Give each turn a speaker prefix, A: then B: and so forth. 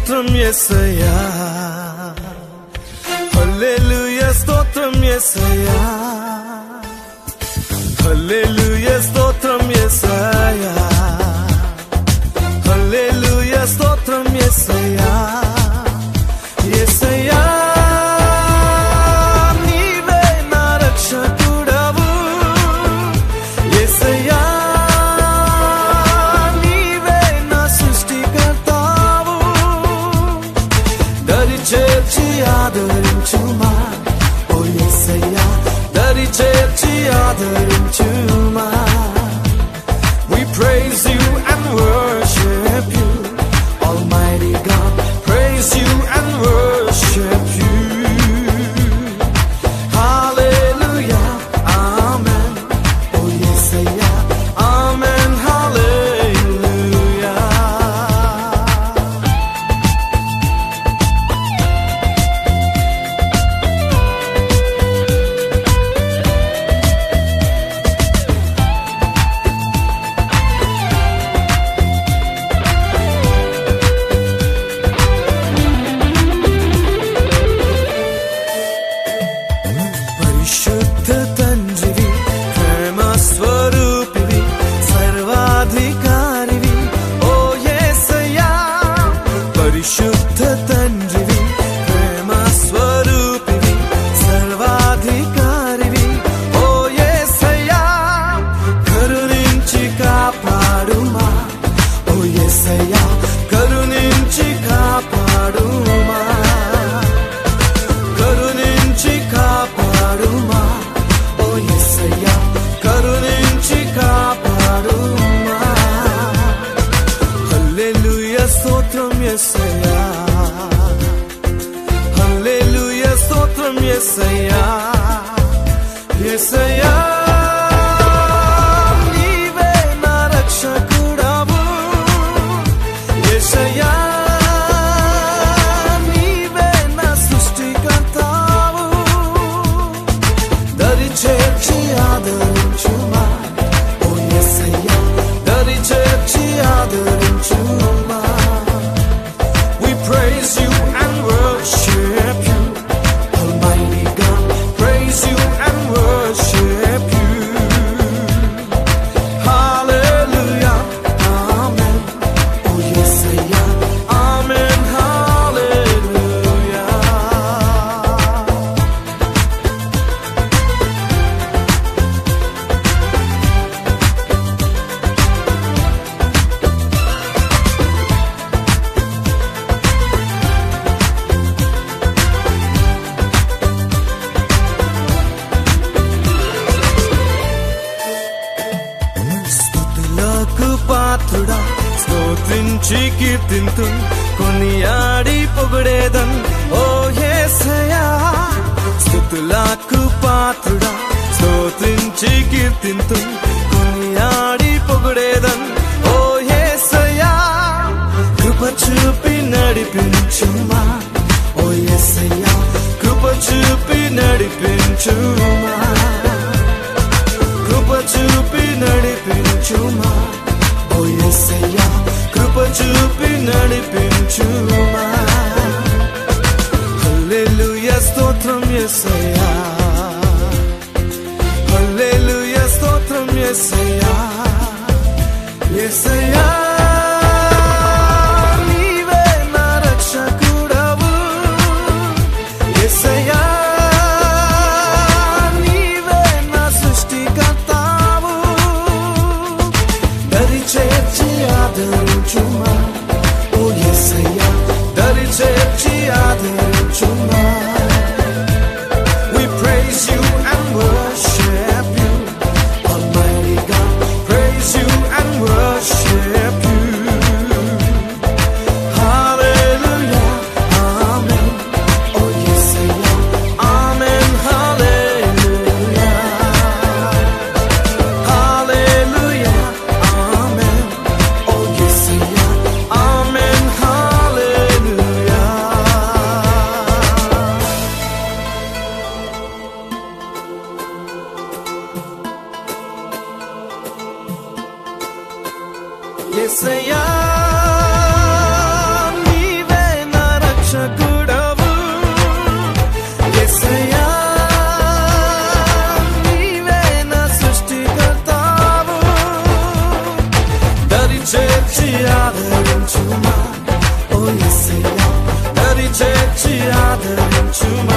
A: స్తోత్రం ఎస్సయ్యా హల్లెలూయ స్తోత్రం ఎస్సయ్యా హల్లెలూయ స్తోత్రం ఎస్సయ్యా హల్లెలూయ స్తోత్రం ఎస్సయ్యా ఎస్సయ్యా నీవే నా రక్షకుడవు ఎస్సయ్యా నీవే నా సృష్టికర్తావు దరి చేర్చి ఆదరించుమా ఓ ఎస్సయ్యా దరి చేర్చి ఆదరించుమా We praise you and worship you, Almighty God. Praise you and worship you. Hallelujah, Amen. Oh yes, yeah, Amen. Hallelujah. పరిశుద్ధ తండ్రివి ప్రేమ స్వరూపివి సర్వాధికారివి ఓ యేసయ్యా పరిశుద్ధ తండ్రివి ప్రేమ స్వరూపివి సర్వాధికారివి ఓ యేసయ్యా కరుణించి కాపాడుమా ఓ యేసయ్యా కరుణించి కాపాడుమా కరుణించి కాపాడుమా ఓ ఎస్సయ్యా కరుణించి కాపాడుమా హల్లెలూయా స్తోత్రం ఎస్సయ్యా హల్లెలూయా స్తోత్రం ఎస్సయ్యా ఎస్సయ్యా నీవే నా రక్షకుడవు ఎస్సయ్యా నీవే నా సృష్టికర్తావు దరి చేర్చి ఆదరించుమా ఓ యేసయ్యా దరి చేర్చి ఆదరించుమా We praise you and worship you Almighty God praise you and worship you Hallelujah Amen Oh Yesayya Amen Hallelujah స్తుతులకు పాత్రుడా స్తోత్రించి కీర్తింతు కొనియాడి పొగడేదన్ ఓ యేసయ్యా స్తుతులకు పాత్రుడా స్తోత్రించి కీర్తింతు కొనియాడి పొగడేదన్ ఓ యేసయ్యా కృప చూపి నడిపించుమా ఓ యేసయ్యా కృప చూపి నడిపించుమా కృప చూపి నడిపించుమా ఓ యేసయ్యా కృప చూపి నడిపించుమా హల్లెలూయా స్తోత్రం యేసయ్యా హల్లెలూయా స్తోత్రం యేసయ్యా యేసయ్యా నీవే నా రక్షకుడవు యేసయ్యా నీవే నా సృష్టికర్తావు దరి చేర్చి ఆదరించుమా ఓ యేసయ్యా దరి చేర్చి ఆదరించుమా We praise you and worship you Almighty God praise you and worship ఆదరించుమా